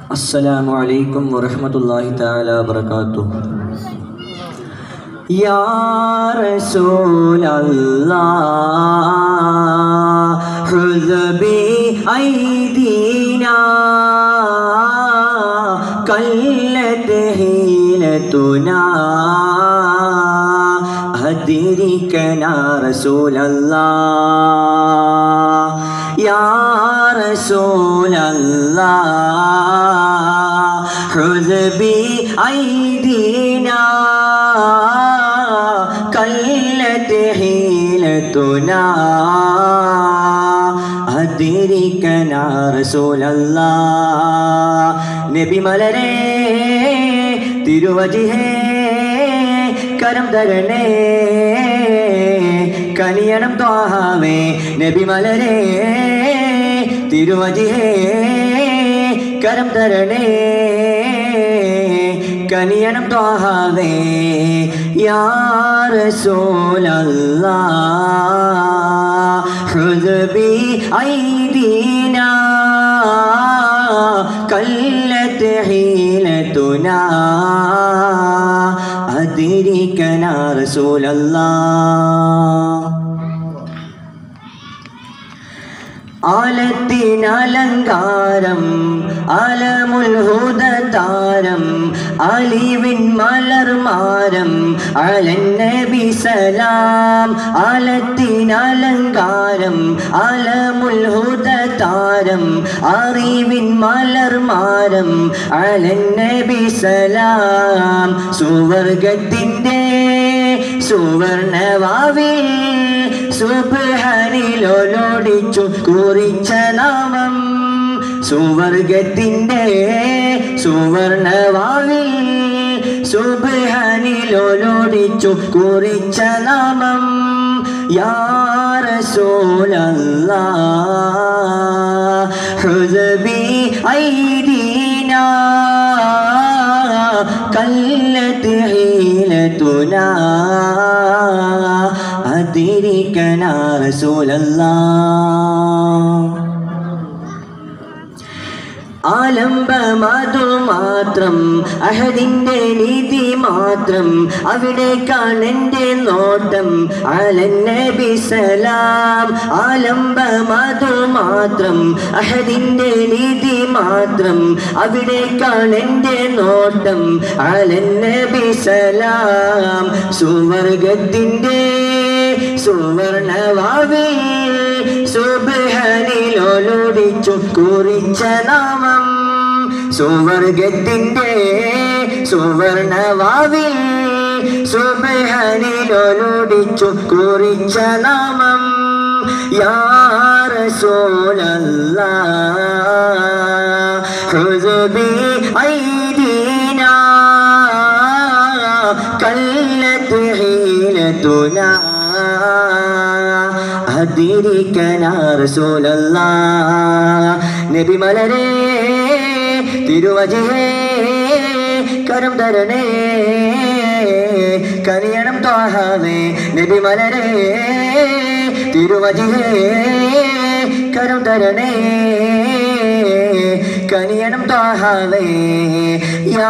السلام عليكم ورحمة الله تعالى وبركاته يا رسول الله خذ بأيدينا قلت هيلتنا أدركنا رسول الله يا رسول الله خذ بأيدينا قلت حيلتنا أدركنا رسول الله നബി മലരേ തിരുവജിഹേ കരം തരണേ കനിയണം ത്വാഹാവേ നബി മലരേ തിരുവജിഹേ കരം തരണേ കനിയണം ത്വാഹാവേ യാ റസൂലല്ലാഹ് خذ بأيدينا قلت حيلتنا أدركنا رسول الله ആലത്തിനലങ്കാരം അലമുൽ ഹുദതാരം അലിവിൻ മലർമാരം അലന്നബി സലാം ആലത്തിനലങ്കാരം അലമുൽ ഹുദതാരം അറിവിൻ മലർമാരം അലന്നബി സലാം സുവർഗത്തിൻ്റെ സുവർണവാവിൽ സുബ്ഹാനിലോടിച്ചു കുറിച്ച നാമം സുവർഗത്തിൻ്റെ സുവർണവാവിൽ സുബ്ഹാനിലോടിച്ചു കുറിച്ച നാമം യാ റസൂലല്ലാഹ് ഖുദ് ബി ഐദീനാ قلت حيلتنا أدركنا رسول الله ആലംബമതു മാത്രം അഹദിന്റെ നീതി മാത്രം അവിടെ കാണന്റെ നോട്ടം അലന്നബി സലാം ആലംബമതു മാത്രം അഹദിന്റെ നീതി മാത്രം അവിടെ കാണന്റെ നോട്ടം അലന്നബി സലാം സുവർഗത്തിന്റെ സുവർണവാവേ സുബ്ഹാനിലോടിച്ചു കുറിച്ച നാമം സുവർഗത്തിൻ്റെ സുവർണവാവിൽ സുബ്ഹാനിലോടിച്ചു കുറിച്ച നാമം യാ റസൂലല്ലാഹ് ഖുദ് ബി ഐദീനാ കല്ലത്ത് ഹീലത്തുനാ അദിരിക്കനാ റസൂലല്ലാ നബി മലരേ തിരുവജിഹേ കരം തരണേ കനിയണം ത്വാഹാവേ നബി മലരേ തിരുവജിഹേ കരം തരണേ കനിയണം ത്വാഹാവേ യാ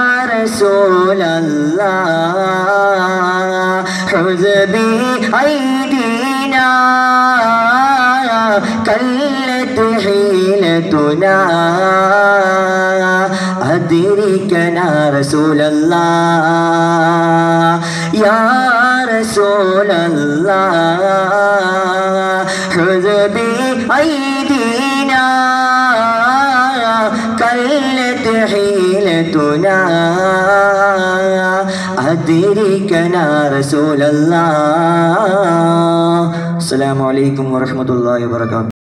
റസൂലല്ലാഹ് ഖുദ് ബി ഐദീനാ കല്ലത്ത് ഹീലത്തുനാ أدركنا رسول الله يا رسول الله خذ بأيدينا قلت حيلتنا أدركنا رسول الله السلام عليكم ورحمة الله وبركاته